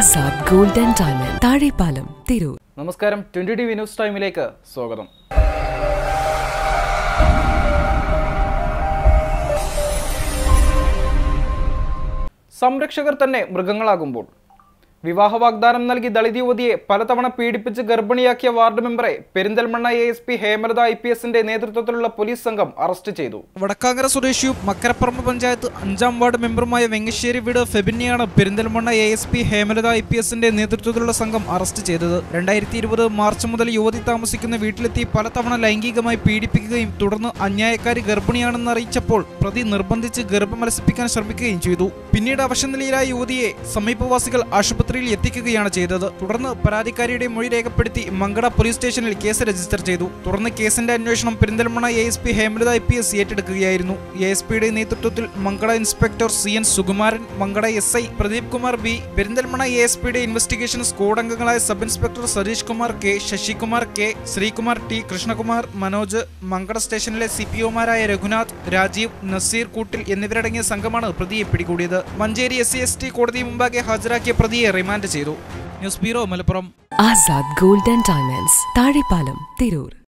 Azad gold and diamond Thazhepalam Tirur നമസ്കാരം twenty T V news ടൈമിലേക്ക് സ്വാഗതം സംരക്ഷകർ തന്നെ മൃഗങ്ങളാകുമ്പോൾ വിവാഹ വാഗ്ദാനം നൽകി ദളിത് യുവതിയെ പലതവണ പീഡിപ്പിച്ച് ഗർഭിണിയാക്കിയ വാർഡ് മെമ്പറെ Perinthalmanna A S P Hemalatha I P എസിന്റെ നേതൃത്വത്തിലുള്ള പോലീസ് സംഘം അറസ്റ്റ് ചെയ്തു വടക്കാങ്കര സ്വദേശിയും മക്കരപ്പറമ്പ് പഞ്ചായത്ത് അഞ്ചാം വാർഡ് മെമ്പറുമായ വെങ്ങശ്ശേരി വീട് ഫെബിനെയാണ് Perinthalmanna A S P Hemalatha I P എസിന്റെ നേതൃത്വത്തിലുള്ള സംഘം അറസ്റ്റ് ചെയ്തത് രണ്ടായിരത്തി ഇരുപത് മാർച്ച് മുതൽ യുവതി താമസിക്കുന്ന വീട്ടിലെത്തി പലതവണ ലൈംഗികമായി പീഡിപ്പിക്കുകയും തുടർന്ന് അന്യായക്കാരി ഗർഭിണിയാണെന്ന് അറിയിച്ചപ്പോൾ പ്രതി നിർബന്ധിച്ച് ഗർഭമലസിപ്പിക്കാൻ ശ്രമിക്കുകയും ചെയ്തു പിന്നീട് അവശനിലയിലായ യുവതിയെ സമീപവാസികൾ ആശുപത്രിയിൽ എത്തിക്കുകയാണ് ചെയ്തത് തുടർന്ന് പരാതിക്കാരിയുടെ മൊഴി രേഖപ്പെടുത്തി മങ്കട പോലീസ് സ്റ്റേഷനിൽ കേസ് രജിസ്റ്റർ ചെയ്തു തുടർന്ന് കേസിന്റെ അന്വേഷണം Perinthalmanna A S P Hemalatha I P S ഏറ്റെടുക്കുകയായിരുന്നു എ എസ് പിയുടെ നേതൃത്വത്തിൽ Mankada inspector C N Sukumaran Mankada S I Pradeep Kumar B Perinthalmanna A S പിയുടെ ഇൻവെസ്റ്റിഗേഷൻ സ്ക്വാഡ് അംഗങ്ങളായ sub inspector Satheesh Kumar K Sasikumar K Sreekumar T Krishnakumar Manoj Mankada സ്റ്റേഷനിലെ സി പി ഒമാരായ രഘുനാഥ് രാജീവ് നസീർ കൂട്ടിൽ എന്നിവരടങ്ങിയ സംഘമാണ് പ്രതിയെ പിടികൂടിയത് Manjeri S C S T കോടതി മുമ്പാകെ ഹാജരാക്കിയ പ്രതിയെ റിമാൻഡ് ചെയ്തു news bureau Malappuram Azad gold and diamonds Thazhepalam Tirur